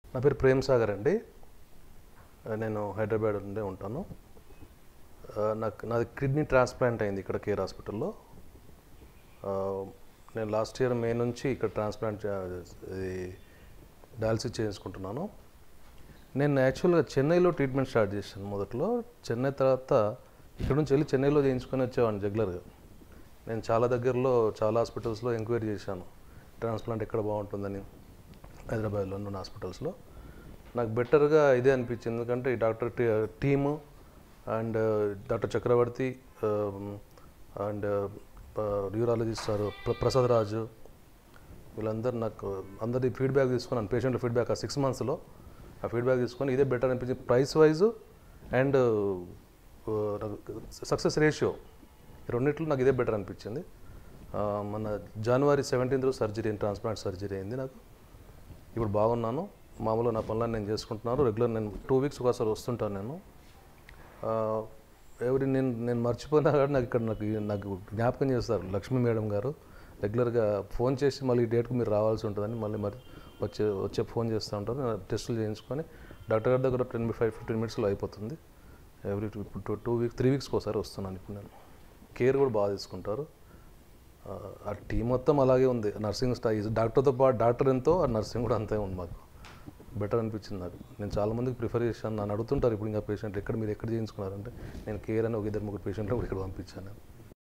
నా పేరు ప్రేమ్ సాగర్ అండి ఆ, నేను హైదరాబాద్ నుండే ఉంటాను ఆ, నాకు నాది కిడ్నీ ట్రాన్స్ప్లాంట్ అయింది ఇక్కడ కేర్ హాస్పిటల్లో ఆ, నేను లాస్ట్ ఇయర్ మే నుంచి ఇక్కడ ట్రాన్స్ప్లాంట్ ఇది డయాలసిస్ చేయించుకుంటున్నాను నేను యాక్చువల్గా చెన్నైలో ట్రీట్మెంట్ స్టార్ట్ చేశాను మొదట్లో చెన్నై తర్వాత ఇక్కడ నుంచి వెళ్ళి చెన్నైలో చేయించుకొని వచ్చేవాడిని రెగ్యులర్గా నేను చాలా దగ్గరలో చాలా హాస్పిటల్స్లో ఎంక్వైరీ చేశాను ట్రాన్స్ప్లాంట్ ఎక్కడ బాగుంటుందని హైదరాబాద్లో ఉన్న హాస్పిటల్స్లో నాకు బెటర్గా ఇదే అనిపించింది ఎందుకంటే ఈ doctor team and doctor Chakravarthy and neurologist sir ప్ర- ప్రసాద్ రాజు వీళ్ళందరూ నాకు అందరి ఫీడ్బ్యాక్ తీసుకున్నాను పేషెంట్ ఫీడ్బ్యాక్ ఆ సిక్స్ మంత్స్లో ఆ ఫీడ్బ్యాక్ తీసుకొని ఇదే బెటర్ అనిపించింది price wise and success ratio రెండిట్లో నాకు ఇదే బెటర్ అనిపించింది ఆ, మన జనవరి సెవెంటీన్త్ సర్జరీ ట్రాన్స్ప్లాంట్ సర్జరీ అయింది నాకు ఇప్పుడు బాగున్నాను మామూలుగా నా పనులను నేను చేసుకుంటున్నాను రెగ్యులర్ నేను టూ వీక్స్ ఒకసారి వస్తుంటాను నేను ఎవరి నేను నేను మర్చిపోయినా కానీ నాకు ఇక్కడ నాకు నాకు జ్ఞాపకం చేస్తారు లక్ష్మీ మేడం గారు రెగ్యులర్గా ఫోన్ చేసి మళ్ళీ ఈ డేట్కి మీరు రావాల్సి ఉంటుందని మళ్ళీ మరి వచ్చే వచ్చే ఫోన్ చేస్తూ ఉంటారు నేను టెస్టులు చేయించుకొని డాక్టర్ గారి దగ్గర టెన్ ఫైవ్ ఫిఫ్టీన్ మినిట్స్లో అయిపోతుంది ఎవ్రీ టూ ఇప్పుడు టూ టూ వీక్ త్రీ వీక్స్కి ఒకసారి వస్తున్నాను ఇప్పుడు నేను కేర్ కూడా బాగా తీసుకుంటారు ఆ, ఆ టీం మొత్తం అలాగే ఉంది నర్సింగ్ స్టా డాక్టర్తో పాటు డాక్టర్ ఎంతో ఆ నర్సింగ్ కూడా అంతే ఉంది మాకు బెటర్ అనిపించింది నాకు నేను చాలా మందికి ప్రిఫర్ చేశాను నన్ను అడుగుతుంటారు ఇప్పుడు ఇంకా పేషెంట్ ఎక్కడ మీరు ఎక్కడ చేయించుకున్నారంటే నేను కేర్ అని ఒక ఇద్దరు ముగ్గురు పేషెంట్లు కూడా ఇక్కడ పంపించాను నేను